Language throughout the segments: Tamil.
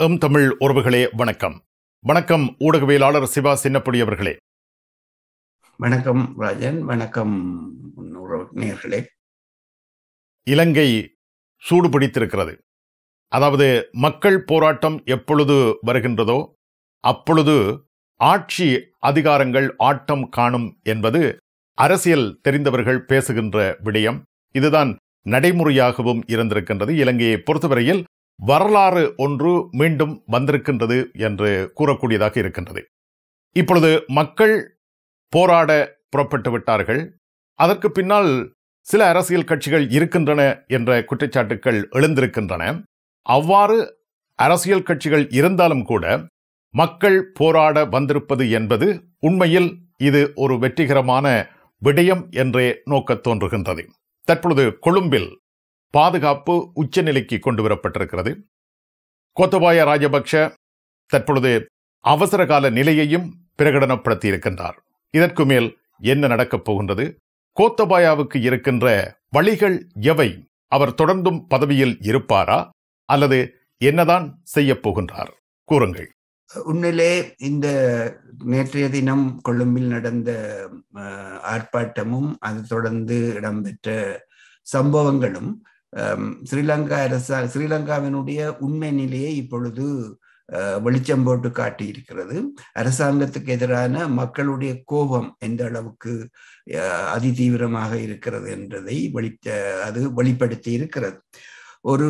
எம் தமிழ் உறவுகளே வணக்கம் வணக்கம் ஊடகவியலாளர் சிவா சின்னப்பொடி அவர்களே வணக்கம் ராஜன் வணக்கம் உறவு நேயர்களே இலங்கை சூடு பிடித்திருக்கிறது அதாவது மக்கள் போராட்டம் எப்பொழுது வருகின்றதோ அப்பொழுது ஆட்சி அதிகாரங்கள் ஆட்டம் காணும் என்பது அரசியல் தெரிந்தவர்கள் பேசுகின்ற விடயம் இதுதான் நடைமுறையாகவும் இருந்திருக்கின்றது இலங்கையை பொறுத்தவரையில் வரலாறு ஒன்று மீண்டும் வந்திருக்கின்றது என்று கூறக்கூடியதாக இருக்கின்றது இப்பொழுது மக்கள் போராட புறப்பட்டு விட்டார்கள் அதற்கு பின்னால் சில அரசியல் கட்சிகள் இருக்கின்றன என்ற குற்றச்சாட்டுக்கள் எழுந்திருக்கின்றன அவ்வாறு அரசியல் கட்சிகள் இருந்தாலும் கூட மக்கள் போராட வந்திருப்பது என்பது உண்மையில் இது ஒரு வெற்றிகரமான விடயம் என்றே நோக்கத் தோன்றுகின்றது தற்பொழுது கொழும்பில் பாதுகாப்பு உச்சநிலைக்கு கொண்டு வரப்பட்டிருக்கிறது கோத்தபாய ராஜபக்ஷ தற்பொழுது அவசரகால நிலையையும் பிரகடனப்படுத்தி இருக்கின்றார் இதற்கு மேல் என்ன நடக்கப் போகின்றது கோத்தபாயாவுக்கு இருக்கின்ற வழிகள் எவை அவர் தொடர்ந்தும் பதவியில் இருப்பாரா அல்லது என்னதான் செய்யப் போகின்றார் கூறுங்கள் உண்மையிலே இந்த நேற்றைய தினம் கொழும்பில் நடந்த ஆர்ப்பாட்டமும் அது தொடர்ந்து இடம்பெற்ற சம்பவங்களும் ஸ்ரீலங்கா அரசா ஸ்ரீலங்காவினுடைய உண்மை நிலையை இப்பொழுது வெளிச்சம் போட்டு காட்டியிருக்கிறது அரசாங்கத்துக்கு எதிரான மக்களுடைய கோபம் எந்த அளவுக்கு அதிதீவிரமாக இருக்கிறது என்றதை வெளி அது வெளிப்படுத்தி இருக்கிறது ஒரு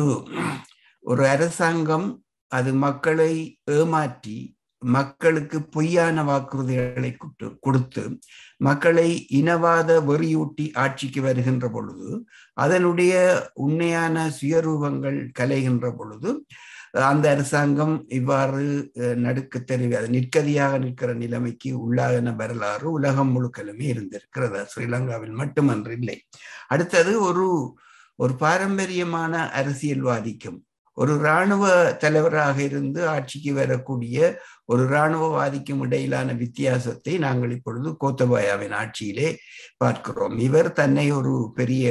ஒரு அரசாங்கம் அது மக்களை ஏமாற்றி மக்களுக்கு பொய்யான வாக்குறுதிகளை கொடுத்து மக்களை இனவாத வெறியூட்டி ஆட்சிக்கு வருகின்ற பொழுது அதனுடைய உண்மையான சுயரூபங்கள் கலைகின்ற பொழுது அந்த அரசாங்கம் இவ்வாறு நடுக்க தெரிவியாது நிற்கதியாக நிற்கிற நிலைமைக்கு உள்ளாகின வரலாறு உலகம் முழுக்கலுமே இருந்திருக்கிறது ஸ்ரீலங்காவில் மட்டுமன்று இல்லை அடுத்தது ஒரு ஒரு பாரம்பரியமான அரசியல்வாதிக்கும் ஒரு இராணுவ தலைவராக இருந்து ஆட்சிக்கு வரக்கூடிய ஒரு இராணுவவாதிக்கும் இடையிலான வித்தியாசத்தை நாங்கள் இப்பொழுது கோத்தபாயாவின் ஆட்சியிலே பார்க்கிறோம் இவர் தன்னை ஒரு பெரிய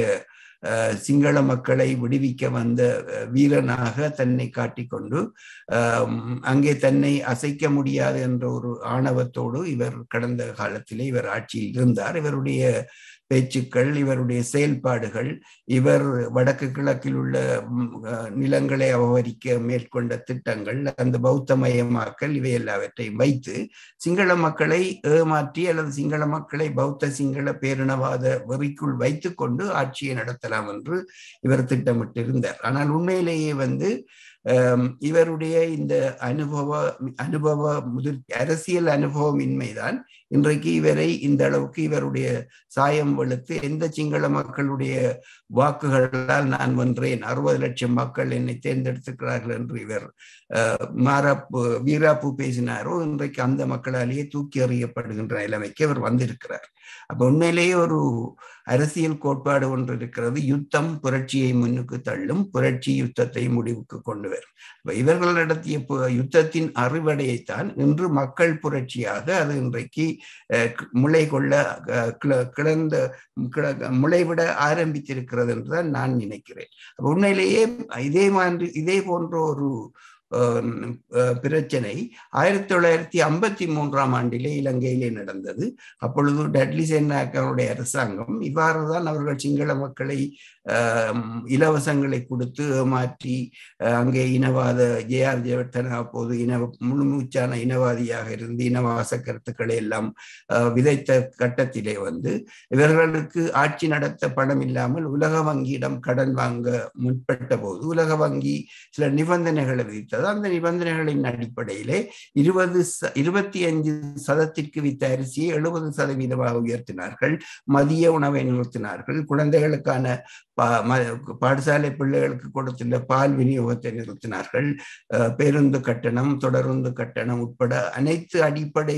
சிங்கள மக்களை விடுவிக்க வந்த வீரனாக தன்னை காட்டிக்கொண்டு அங்கே தன்னை அசைக்க முடியாது என்ற ஒரு ஆணவத்தோடு இவர் கடந்த காலத்திலே இவர் ஆட்சியில் இருந்தார் இவருடைய பேச்சுக்கள் இவருடைய செயல்பாடுகள் இவர் வடக்கு கிழக்கில் உள்ள நிலங்களை அபகரிக்க மேற்கொண்ட திட்டங்கள் அந்த பௌத்தமயமாக்கல் இவை எல்லாவற்றையும் வைத்து சிங்கள மக்களை ஏமாற்றி அல்லது சிங்கள மக்களை பௌத்த சிங்கள பேரினவாத வெறிக்குள் வைத்து கொண்டு ஆட்சியை நடத்தலாம் என்று இவர் திட்டமிட்டிருந்தார் ஆனால் உண்மையிலேயே வந்து இவருடைய இந்த அனுபவ அனுபவ முதிர் அரசியல் அனுபவம் இன்மைதான் இன்றைக்கு இவரை இந்த அளவுக்கு இவருடைய சாயம் வெளுத்து எந்த சிங்கள மக்களுடைய வாக்குகளால் நான் வென்றேன் அறுபது லட்சம் மக்கள் என்னை தேர்ந்தெடுத்துக்கிறார்கள் என்று இவர் மாறாப்பு வீராப்பு பேசினாரோ இன்றைக்கு அந்த மக்களாலேயே தூக்கி எறியப்படுகின்ற நிலைமைக்கு அவர் வந்திருக்கிறார் அப்ப உண்மையிலேயே ஒரு அரசியல் கோட்பாடு ஒன்று இருக்கிறது யுத்தம் புரட்சியை முன்னுக்கு தள்ளும் புரட்சி யுத்தத்தை முடிவுக்கு கொண்டு வரும் இவர்கள் நடத்திய யுத்தத்தின் அறிவடையைத்தான் இன்று மக்கள் புரட்சியாக அது இன்றைக்கு முளை கொள்ள கிளந்த முளைவிட ஆரம்பித்திருக்கிறது என்றுதான் நான் நினைக்கிறேன் உண்மையிலேயே இதே மாதிரி இதே போன்ற ஒரு பிரச்சனை ஆயிரத்தி தொள்ளாயிரத்தி ஐம்பத்தி மூன்றாம் ஆண்டிலே இலங்கையிலே நடந்தது அப்பொழுது டட்லி சென்னாக்கனுடைய அரசாங்கம் இவ்வாறுதான் அவர்கள் சிங்கள மக்களை இலவசங்களை கொடுத்து ஏமாற்றி அங்கே இனவாத ஜே ஆர் ஜெயவர்தனா அப்போது இன முழுமூச்சான இனவாதியாக இருந்து இனவாச கருத்துக்களை எல்லாம் விதைத்த கட்டத்திலே வந்து இவர்களுக்கு ஆட்சி நடத்த பணம் இல்லாமல் உலக வங்கியிடம் கடன் வாங்க முற்பட்ட போது உலக வங்கி சில நிபந்தனைகளை விதித்தது அந்த நிபந்தனைகளின் அடிப்படையிலே இருபது இருபத்தி அஞ்சு சதத்திற்கு வித்த அரிசியை எழுபது சதவீதமாக உயர்த்தினார்கள் மதிய உணவை நிறுத்தினார்கள் குழந்தைகளுக்கான பாடசாலை பிள்ளைகளுக்கு கொடுத்துள்ள பால் விநியோகத்தை நிறுத்தினார்கள் பேருந்து கட்டணம் தொடருந்து கட்டணம் உட்பட அனைத்து அடிப்படை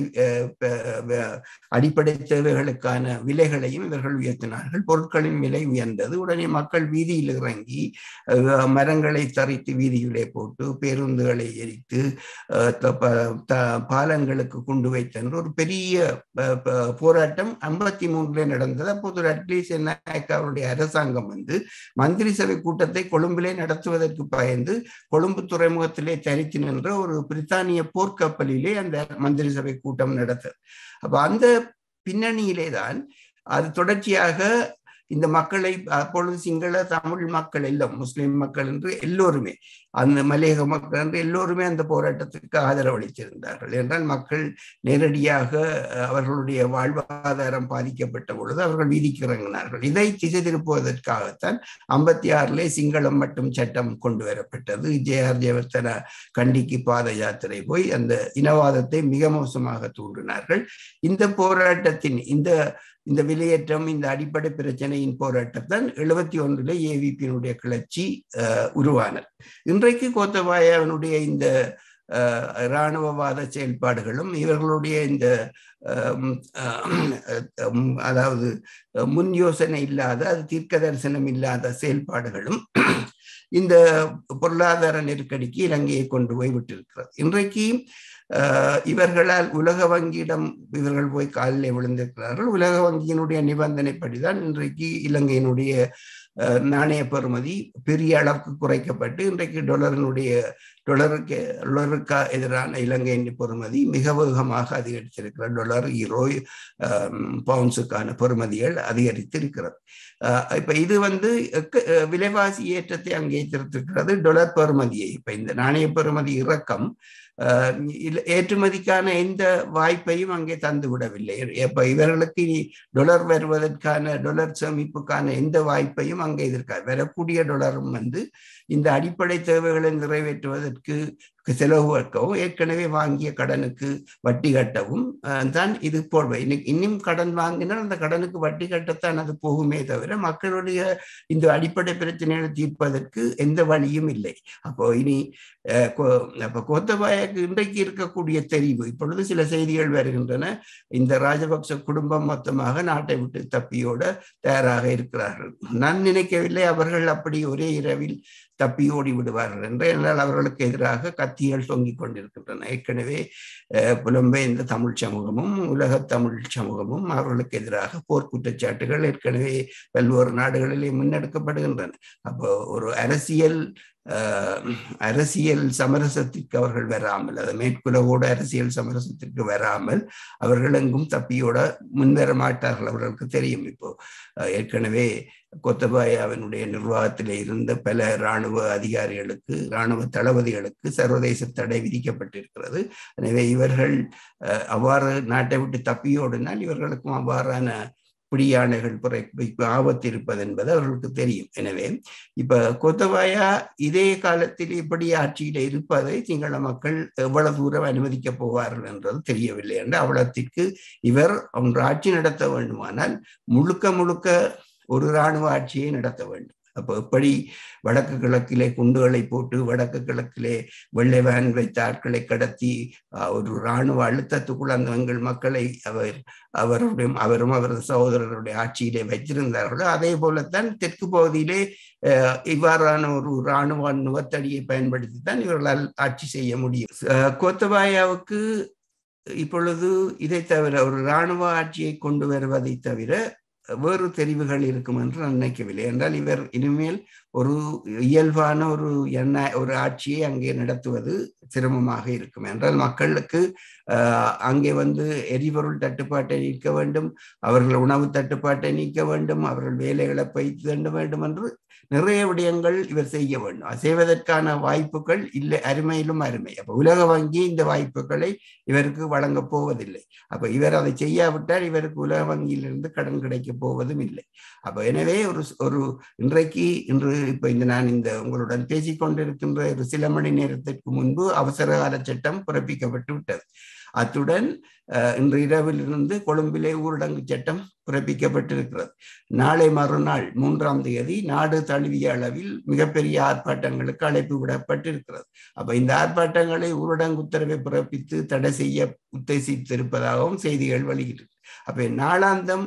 அடிப்படை தேவைகளுக்கான விலைகளையும் இவர்கள் உயர்த்தினார்கள் பொருட்களின் விலை உயர்ந்தது உடனே மக்கள் வீதியில் இறங்கி மரங்களை தரித்து வீதியிலே போட்டு பேருந்து பேருந்துகளை எரித்து பாலங்களுக்கு கொண்டு வைத்த ஒரு பெரிய போராட்டம் ஐம்பத்தி மூன்றுல நடந்தது அப்போது அட்லீஸ்ட் அவருடைய அரசாங்கம் வந்து மந்திரி சபை கூட்டத்தை கொழும்பிலே நடத்துவதற்கு பயந்து கொழும்பு துறைமுகத்திலே தரித்து நின்ற ஒரு பிரித்தானிய போர்க்கப்பலிலே அந்த மந்திரி சபை கூட்டம் நடத்தது அப்ப அந்த பின்னணியிலே தான் அது தொடர்ச்சியாக இந்த மக்களை அப்பொழுது சிங்கள தமிழ் மக்கள் எல்லாம் முஸ்லிம் மக்கள் என்று எல்லோருமே அந்த மலையக மக்கள் என்று எல்லோருமே அந்த போராட்டத்திற்கு ஆதரவளித்திருந்தார்கள் என்றால் மக்கள் நேரடியாக அவர்களுடைய வாழ்வாதாரம் பாதிக்கப்பட்ட பொழுது அவர்கள் வீதிக்கு இறங்கினார்கள் இதை திசை திருப்புவதற்காகத்தான் ஐம்பத்தி ஆறிலே சிங்களம் மட்டும் சட்டம் கொண்டு வரப்பட்டது ஜே ஆர் ஜெயவர்த்தன கண்டிக்கு பாத யாத்திரை போய் அந்த இனவாதத்தை மிக மோசமாக தூண்டினார்கள் இந்த போராட்டத்தின் இந்த இந்த வெளியேற்றம் இந்த அடிப்படை பிரச்சனையின் போராட்டத்தான் எழுபத்தி ஒன்றுல ஏவிபியினுடைய கிளர்ச்சி உருவானது இன்றைக்கு கோத்தபாயாவினுடைய இந்த இராணுவவாத செயல்பாடுகளும் இவர்களுடைய இந்த அதாவது முன் யோசனை இல்லாத அது தீர்க்க தரிசனம் இல்லாத செயல்பாடுகளும் இந்த பொருளாதார நெருக்கடிக்கு இலங்கையை கொண்டு போய் விட்டிருக்கிறது இன்றைக்கு இவர்களால் உலக வங்கியிடம் இவர்கள் போய் காலில் விழுந்திருக்கிறார்கள் உலக வங்கியினுடைய நிபந்தனைப்படிதான் இன்றைக்கு இலங்கையினுடைய நாணய பெறுமதி பெரிய அளவுக்கு குறைக்கப்பட்டு இன்றைக்கு டொலரினுடைய டொலருக்கு டொலருக்கா எதிரான இலங்கையின் பெறுமதி மிக வேகமாக அதிகரித்திருக்கிறது டொலர் ஈரோ பவுன்ஸுக்கான பெறுமதிகள் அதிகரித்திருக்கிறது இப்ப இது வந்து விலைவாசி ஏற்றத்தை அங்கீகரித்திருக்கிறது டொலர் பெறுமதியை இப்ப இந்த நாணய பெறுமதி இறக்கம் ஏற்றுமதிக்கான எந்த வாய்ப்பையும் அங்கே தந்து விடவில்லை இப்ப இவர்களுக்கு டொலர் வருவதற்கான டொலர் சேமிப்புக்கான எந்த வாய்ப்பையும் அங்கே எதிர்க்காது வரக்கூடிய டொலரும் வந்து இந்த அடிப்படை தேவைகளை நிறைவேற்றுவதற்கு செலவு வைக்கவும் ஏற்கனவே வாங்கிய கடனுக்கு வட்டி கட்டவும் தான் இது போடுவை இன்னும் கடன் வாங்கினால் அந்த கடனுக்கு வட்டி கட்டத்தான் அது போகுமே தவிர மக்களுடைய இந்த அடிப்படை பிரச்சனைகளை தீர்ப்பதற்கு எந்த வழியும் இல்லை அப்போ இனி அப்ப கோத்தபாயக்கு இன்றைக்கு இருக்கக்கூடிய தெரிவு இப்பொழுது சில செய்திகள் வருகின்றன இந்த ராஜபக்ச குடும்பம் மொத்தமாக நாட்டை விட்டு தப்பியோட தயாராக இருக்கிறார்கள் நான் நினைக்கவில்லை அவர்கள் அப்படி ஒரே இரவில் தப்பி ஓடி விடுவார்கள் என்று என்னால் அவர்களுக்கு எதிராக கத்திகள் தொங்கிக் கொண்டிருக்கின்றன ஏற்கனவே புலம்பெயர்ந்த தமிழ் சமூகமும் உலக தமிழ் சமூகமும் அவர்களுக்கு எதிராக போர் குற்றச்சாட்டுகள் ஏற்கனவே பல்வேறு நாடுகளிலே முன்னெடுக்கப்படுகின்றன அப்போ ஒரு அரசியல் அரசியல் சமரசத்திற்கு அவர்கள் வராமல் அது மேற்குலவோட அரசியல் சமரசத்திற்கு வராமல் அவர்கள் எங்கும் தப்பியோட முன்வர மாட்டார்கள் அவர்களுக்கு தெரியும் இப்போ ஏற்கனவே கொத்தபாயாவினுடைய நிர்வாகத்தில் இருந்த பல இராணுவ அதிகாரிகளுக்கு இராணுவ தளபதிகளுக்கு சர்வதேச தடை விதிக்கப்பட்டிருக்கிறது எனவே இவர்கள் அவ்வாறு நாட்டை விட்டு தப்பியோடினால் இவர்களுக்கும் அவ்வாறான பிடியானைகள் பிறப்பிக்கு ஆபத்து இருப்பது என்பது அவர்களுக்கு தெரியும் எனவே இப்ப கொத்தபாயா இதே காலத்தில் இப்படி ஆட்சியில இருப்பதை சிங்கள மக்கள் எவ்வளவு தூரம் அனுமதிக்க போவார்கள் என்றது தெரியவில்லை என்று அவ்வளத்திற்கு இவர் ஒன்று ஆட்சி நடத்த வேண்டுமானால் முழுக்க முழுக்க ஒரு இராணுவ ஆட்சியை நடத்த வேண்டும் அப்போ எப்படி வடக்கு கிழக்கிலே குண்டுகளை போட்டு வடக்கு கிழக்கிலே வெள்ளை வேன் வைத்த ஆட்களை கடத்தி ஒரு இராணுவ அழுத்தத்துக்குள் அந்த எங்கள் மக்களை அவர் அவருடைய அவரும் அவரது சகோதரருடைய ஆட்சியிலே வைத்திருந்தார்களோ அதே போலத்தான் தெற்கு பகுதியிலே இவ்வாறான ஒரு இராணுவ நுவத்தடியை பயன்படுத்தி தான் இவர்களால் ஆட்சி செய்ய முடியும் கோத்தபாயாவுக்கு இப்பொழுது இதை தவிர ஒரு இராணுவ ஆட்சியை கொண்டு வருவதை தவிர வேறு தெரிவுகள் இருக்கும் என்று நான் நினைக்கவில்லை என்றால் இவர் இனிமேல் ஒரு இயல்பான ஒரு எண்ண ஒரு ஆட்சியை அங்கே நடத்துவது சிரமமாக இருக்கும் என்றால் மக்களுக்கு அங்கே வந்து எரிபொருள் தட்டுப்பாட்டை நீக்க வேண்டும் அவர்கள் உணவு தட்டுப்பாட்டை நீக்க வேண்டும் அவர்கள் வேலைகளை பயிற்சி தண்ட வேண்டும் என்று நிறைய விடயங்கள் இவர் செய்ய வேண்டும் செய்வதற்கான வாய்ப்புகள் இல்லை அருமையிலும் அருமை அப்ப உலக வங்கி இந்த வாய்ப்புகளை இவருக்கு வழங்க போவதில்லை அப்ப இவர் அதை செய்யாவிட்டால் இவருக்கு உலக வங்கியிலிருந்து கடன் கிடைக்க போவதும் இல்லை அப்ப எனவே ஒரு ஒரு இன்றைக்கு இன்று இப்ப இந்த நான் இந்த உங்களுடன் பேசிக் கொண்டிருக்கின்ற ஒரு சில மணி நேரத்திற்கு முன்பு அவசர கால சட்டம் பிறப்பிக்கப்பட்டு விட்டது அத்துடன் இன்று இரவிலிருந்து கொழும்பிலே ஊரடங்கு சட்டம் பிறப்பிக்கப்பட்டிருக்கிறது நாளை மறுநாள் மூன்றாம் தேதி நாடு தழுவிய அளவில் மிகப்பெரிய ஆர்ப்பாட்டங்களுக்கு அழைப்பு விடப்பட்டிருக்கிறது அப்ப இந்த ஆர்ப்பாட்டங்களை ஊரடங்கு உத்தரவை பிறப்பித்து தடை செய்ய உத்தேசித்திருப்பதாகவும் செய்திகள் வெளியிட்டு அப்ப நாளாந்தம்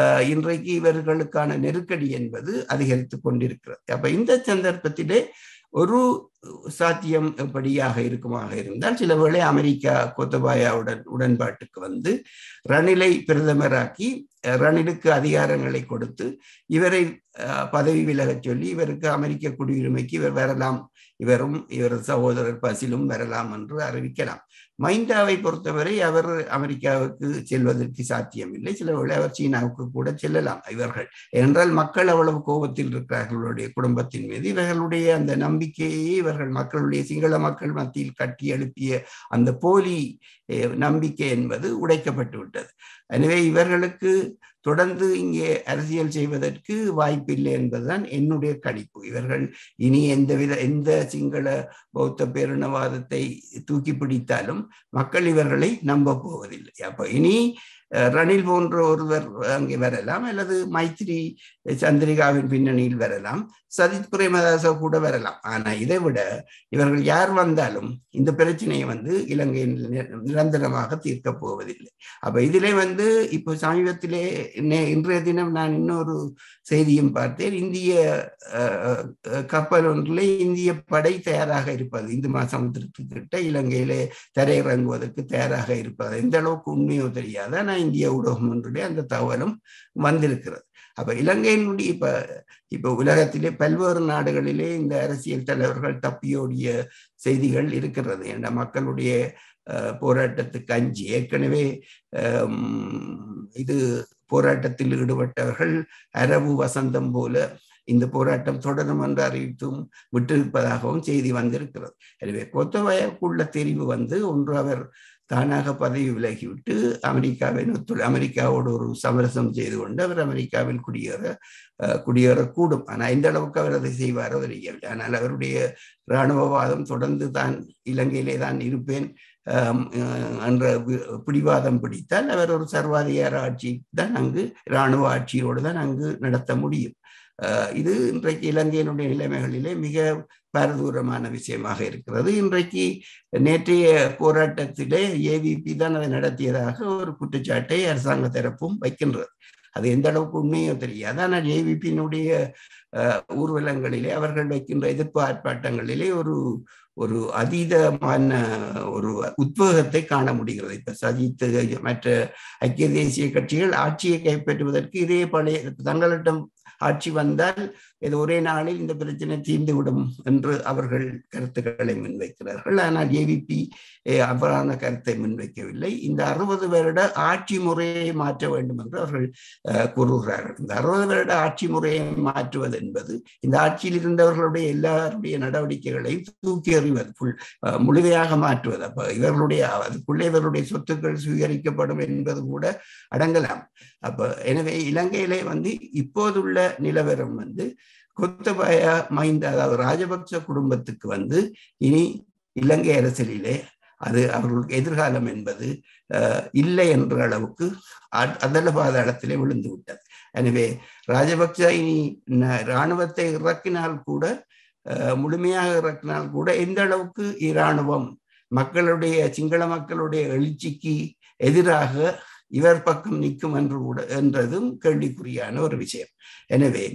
இன்றைக்கு இவர்களுக்கான நெருக்கடி என்பது அதிகரித்து கொண்டிருக்கிறது அப்ப இந்த சந்தர்ப்பத்திலே ஒரு சாத்தியம் எப்படியாக இருக்குமாக இருந்தால் சில வேளை அமெரிக்கா கோத்தபாயாவுடன் உடன்பாட்டுக்கு வந்து ரணிலை பிரதமராக்கி ரணிலுக்கு அதிகாரங்களை கொடுத்து இவரை பதவி விலகச் சொல்லி இவருக்கு அமெரிக்க குடியுரிமைக்கு இவர் வரலாம் இவரும் இவர் சகோதரர் பசிலும் வரலாம் என்று அறிவிக்கலாம் மைந்தாவை பொறுத்தவரை அவர் அமெரிக்காவுக்கு செல்வதற்கு சாத்தியமில்லை சில வேளை அவர் சீனாவுக்கு கூட செல்லலாம் இவர்கள் என்றால் மக்கள் அவ்வளவு கோபத்தில் இருக்கிறார்களுடைய குடும்பத்தின் மீது இவர்களுடைய அந்த நம்பிக்கையை இவர்கள் மக்களுடைய சிங்கள மக்கள் மத்தியில் கட்டி எழுப்பிய அந்த போலி நம்பிக்கை என்பது உடைக்கப்பட்டு விட்டது எனவே இவர்களுக்கு தொடர்ந்து இங்கே அரசியல் செய்வதற்கு வாய்ப்பில்லை என்பதுதான் என்னுடைய கணிப்பு இவர்கள் இனி எந்தவித எந்த சிங்கள பௌத்த பேரினவாதத்தை தூக்கி பிடித்தாலும் மக்கள் இவர்களை நம்ப போவதில்லை அப்ப இனி ரணில் போன்ற ஒருவர் அங்கே வரலாம் அல்லது மைத்ரி சந்திரிகாவின் பின்னணியில் வரலாம் சதித் பிரேமதாச கூட வரலாம் ஆனா இதை விட இவர்கள் யார் வந்தாலும் இந்த பிரச்சனையை வந்து இலங்கையில் நிரந்தரமாக தீர்க்க போவதில்லை அப்ப இதிலே வந்து இப்போ சமீபத்திலே இன்றைய தினம் நான் இன்னொரு செய்தியும் பார்த்தேன் இந்திய கப்பல் ஒன்றிலே இந்திய படை தயாராக இருப்பது இந்து சமுத்திரத்துக்கிட்ட இலங்கையிலே தரையிறங்குவதற்கு தயாராக இருப்பது எந்த அளவுக்கு உண்மையோ தெரியாது ஆனால் இந்திய ஊடகம் ஒன்றிலே அந்த தகவலும் வந்திருக்கிறது அப்ப இலங்கையினுடைய இப்ப இப்ப உலகத்திலே பல்வேறு நாடுகளிலே இந்த அரசியல் தலைவர்கள் தப்பியோடிய செய்திகள் இருக்கிறது என்ற மக்களுடைய போராட்டத்துக்கு அஞ்சு ஏற்கனவே இது போராட்டத்தில் ஈடுபட்டவர்கள் அரபு வசந்தம் போல இந்த போராட்டம் தொடரும் என்று அறிவித்தும் விட்டிருப்பதாகவும் செய்தி வந்திருக்கிறது எனவே கொத்தவயக்குள்ள தெரிவு வந்து ஒன்று அவர் தானாக பதவி விலகிவிட்டு அமெரிக்காவை ஒத்துழை அமெரிக்காவோடு ஒரு சமரசம் செய்து கொண்டு அவர் அமெரிக்காவில் குடியேற குடியேறக்கூடும் ஆனால் எந்த அளவுக்கு அவர் அதை செய்வாரோ தெரியவில்லை ஆனால் அவருடைய இராணுவவாதம் தொடர்ந்து தான் இலங்கையிலே தான் இருப்பேன் என்ற பிடிவாதம் பிடித்தால் அவர் ஒரு சர்வாதிகார ஆட்சி தான் அங்கு இராணுவ ஆட்சியோடு தான் அங்கு நடத்த முடியும் இது இன்றைக்கு இலங்கையினுடைய நிலைமைகளிலே மிக பாரதூரமான விஷயமாக இருக்கிறது இன்றைக்கு நேற்றைய போராட்டத்திலே ஏவிபி தான் அதை நடத்தியதாக ஒரு குற்றச்சாட்டை அரசாங்க தரப்பும் வைக்கின்றது அது எந்த அளவுக்கு உண்மையோ தெரியாது ஆனால் ஏவிபியினுடைய ஊர்வலங்களிலே அவர்கள் வைக்கின்ற எதிர்ப்பு ஆர்ப்பாட்டங்களிலே ஒரு ஒரு அதீதமான ஒரு உத்வேகத்தை காண முடிகிறது இப்ப சஜித் மற்ற ஐக்கிய தேசிய கட்சிகள் ஆட்சியை கைப்பற்றுவதற்கு இதே பழைய தங்களிடம் ஆட்சி வந்தால் இது ஒரே நாளில் இந்த பிரச்சனை தீர்ந்துவிடும் என்று அவர்கள் கருத்துக்களை முன்வைக்கிறார்கள் ஆனால் ஏவிபி அவ்வாறான கருத்தை முன்வைக்கவில்லை இந்த அறுபது வருட ஆட்சி முறையை மாற்ற வேண்டும் என்று அவர்கள் கூறுகிறார்கள் இந்த அறுபது வருட ஆட்சி முறையை மாற்றுவது என்பது இந்த ஆட்சியில் இருந்தவர்களுடைய எல்லாருடைய நடவடிக்கைகளையும் தூக்கி எறிவது முழுமையாக மாற்றுவது அப்ப இவர்களுடைய அதுக்குள்ளே இவர்களுடைய சொத்துக்கள் சுவீகரிக்கப்படும் என்பது கூட அடங்கலாம் அப்ப எனவே இலங்கையிலே வந்து இப்போதுள்ள நிலவரம் வந்து கொத்தபாய மைந்த அதாவது ராஜபக்ச குடும்பத்துக்கு வந்து இனி இலங்கை அரசியலிலே அது அவர்களுக்கு எதிர்காலம் என்பது இல்லை என்ற அளவுக்கு அதல பாதாளத்திலே விழுந்து விட்டது எனவே ராஜபக்ச இனி இராணுவத்தை இறக்கினால் கூட முழுமையாக இறக்கினால் கூட எந்த அளவுக்கு இராணுவம் மக்களுடைய சிங்கள மக்களுடைய எழுச்சிக்கு எதிராக இவர் பக்கம் நிற்கும் என்று கூட என்றதும் கேள்விக்குறியான ஒரு விஷயம் எனவே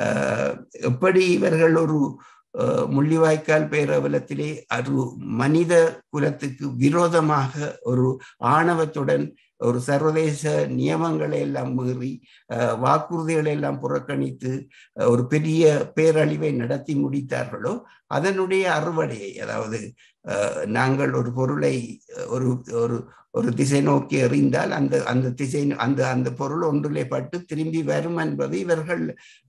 எப்படி இவர்கள் ஒரு முள்ளிவாய்க்கால் பேரவலத்திலே அது மனித குலத்துக்கு விரோதமாக ஒரு ஆணவத்துடன் ஒரு சர்வதேச நியமங்களை எல்லாம் மீறி வாக்குறுதிகளை எல்லாம் புறக்கணித்து ஒரு பெரிய பேரழிவை நடத்தி முடித்தார்களோ அதனுடைய அறுவடையை அதாவது நாங்கள் ஒரு பொருளை ஒரு ஒரு ஒரு திசை நோக்கி எறிந்தால் அந்த அந்த திசை அந்த அந்த பொருள் ஒன்றிலே பட்டு திரும்பி வரும் என்பது இவர்கள்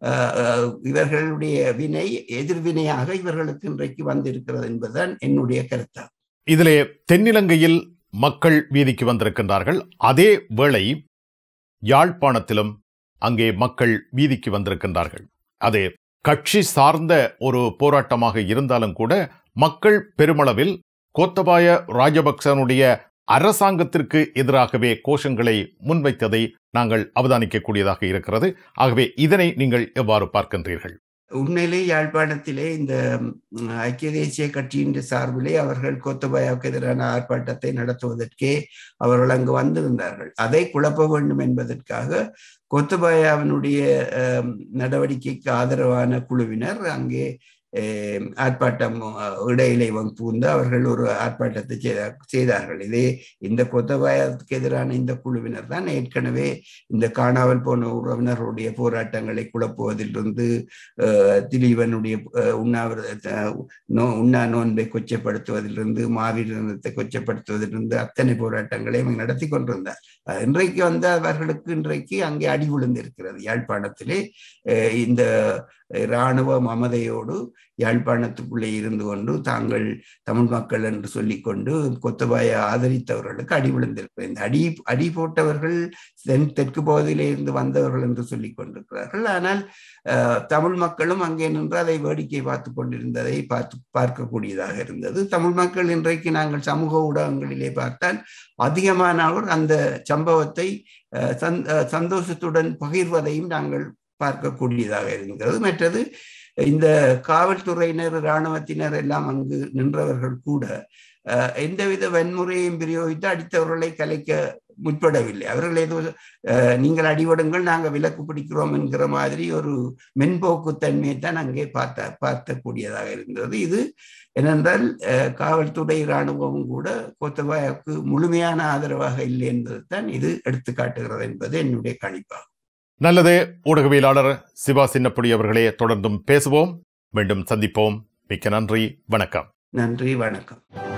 இவர்களுடைய வினை எதிர்வினையாக இவர்களுக்கு இன்றைக்கு வந்திருக்கிறது என்பதுதான் என்னுடைய கருத்தா இதிலே தென்னிலங்கையில் மக்கள் வீதிக்கு வந்திருக்கின்றார்கள் அதே வேளை யாழ்ப்பாணத்திலும் அங்கே மக்கள் வீதிக்கு வந்திருக்கின்றார்கள் அது கட்சி சார்ந்த ஒரு போராட்டமாக இருந்தாலும் கூட மக்கள் பெருமளவில் கோத்தபாய ராஜபக்சனுடைய அரசாங்கத்திற்கு எதிராகவே கோஷங்களை முன்வைத்ததை நாங்கள் அவதானிக்கக்கூடியதாக இருக்கிறது ஆகவே இதனை நீங்கள் எவ்வாறு பார்க்கின்றீர்கள் உண்மையிலே யாழ்ப்பாணத்திலே இந்த ஐக்கிய தேசிய கட்சியின் சார்பிலே அவர்கள் கோத்தபாயாவுக்கு எதிரான ஆர்ப்பாட்டத்தை நடத்துவதற்கே அவர்கள் அங்கு வந்திருந்தார்கள் அதை குழப்ப வேண்டும் என்பதற்காக கோத்தபாயாவினுடைய நடவடிக்கைக்கு ஆதரவான குழுவினர் அங்கே அஹ், ஆர்ப்பாட்டம் அஹ், இடையிலே வந்து புகுந்து அவர்கள் ஒரு ஆர்ப்பாட்டத்தை செய்தா- செய்தார்கள் இதே இந்த கொத்தபாயத்துக்கு எதிரான இந்த குழுவினர் தான் ஏற்கனவே இந்த காணாமல் போன உறவினர்களுடைய போராட்டங்களை குழப்புவதிலிருந்து அஹ், திலீபனுடைய அஹ், உண்ணாவிரத நோ உண்ணா நோன்பை கொச்சப்படுத்துவதிலிருந்து மாவீரத்தை கொச்சப்படுத்துவதிலிருந்து அத்தனை போராட்டங்களையும் அவங்க நடத்தி கொண்டிருந்தார் அஹ், இன்றைக்கு வந்து அவர்களுக்கு இன்றைக்கு அங்கே அடி விழுந்திருக்கிறது யாழ்ப்பாணத்திலே அஹ், இந்த இராணுவ மமதையோடு யாழ்ப்பாணத்துக்குள்ளே இருந்து கொண்டு தாங்கள் தமிழ் மக்கள் என்று சொல்லிக்கொண்டு கொத்தபாய ஆதரித்தவர்களுக்கு அடி விழுந்திருக்கிறது இந்த அடி அடி போட்டவர்கள் தென் தெற்கு பகுதியிலே இருந்து வந்தவர்கள் என்று சொல்லிக் கொண்டிருக்கிறார்கள் ஆனால் அஹ், தமிழ் மக்களும் அங்கே நின்று அதை வேடிக்கை பார்த்து கொண்டிருந்ததை பார்த்து பார்க்கக்கூடியதாக இருந்தது தமிழ் மக்கள் இன்றைக்கு நாங்கள் சமூக ஊடகங்களிலே பார்த்தால் அதிகமானவர் அந்த சம்பவத்தை அஹ், சந்- அஹ், சந்தோஷத்துடன் பகிர்வதையும் நாங்கள் பார்க்கக்கூடியதாக இருக்கிறது மற்றது இந்த காவல்துறையினர் இராணுவத்தினர் எல்லாம் அங்கு நின்றவர்கள் கூட அஹ், எந்தவித வன்முறையையும் பிரயோகித்து அடித்தவர்களை கலைக்க முற்படவில்லை அவர்கள் ஏதோ அஹ், நீங்கள் அடிபடுங்கள் நாங்கள் விலக்கு பிடிக்கிறோம் என்கிற மாதிரி ஒரு மென்போக்கு தன்மையை தான் அங்கே பார்த்த பார்க்கக்கூடியதாக இருந்தது இது ஏனென்றால் அஹ், காவல்துறை இராணுவமும் கூட கோத்தபாயாவுக்கு முழுமையான ஆதரவாக இல்லை என்பதுதான் இது எடுத்து காட்டுகிறது என்பது என்னுடைய கணிப்பாகும் நல்லது ஊடகவியலாளர் சிவா சின்னப்புடி அவர்களே தொடர்ந்தும் பேசுவோம் மீண்டும் சந்திப்போம் மிக்க நன்றி வணக்கம் நன்றி வணக்கம்